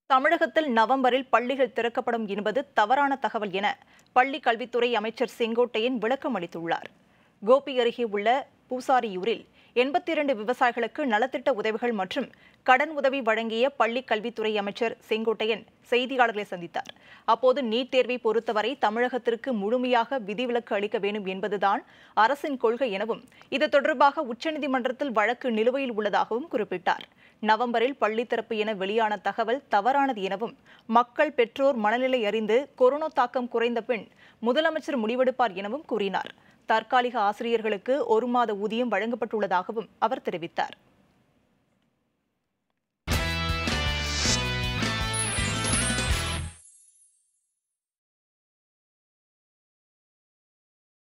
தமிழகத்தில் நவம்பரில் பள்ளிகள் திறக்கப்படும் என்பது தவறான தகவல் என பள்ளி கல்வித்துறை அமைச்சர் செங்கோட்டையன் விளக்கம் அளித்துள்ளார் கோபி அருகே உள்ள பூசாரியூரில் எண்பத்தி இரண்டு விவசாயிகளுக்கு நலத்திட்ட உதவிகள் மற்றும் கடன் உதவி வழங்கிய பள்ளி கல்வித்துறை அமைச்சர் செங்கோட்டையன் செய்தியாளர்களை சந்தித்தார் அப்போது நீட் தேர்வை பொறுத்தவரை தமிழகத்திற்கு முழுமையாக விதிவிலக்கு அளிக்க வேண்டும் என்பதுதான் அரசின் கொள்கை எனவும் இது தொடர்பாக உச்சநீதிமன்றத்தில் வழக்கு நிலுவையில் உள்ளதாகவும் குறிப்பிட்டார் நவம்பரில் பள்ளி திறப்பு என வெளியான தகவல் தவறானது எனவும் மக்கள் பெற்றோர் மனநிலை அறிந்து கொரோனா தாக்கம் குறைந்த பின் முதலமைச்சர் முடிவெடுப்பார் எனவும் கூறினார் தற்காலிக ஆசிரியர்களுக்கு ஒரு மாத ஊதியம் வழங்கப்பட்டுள்ளதாகவும் அவர் தெரிவித்தார்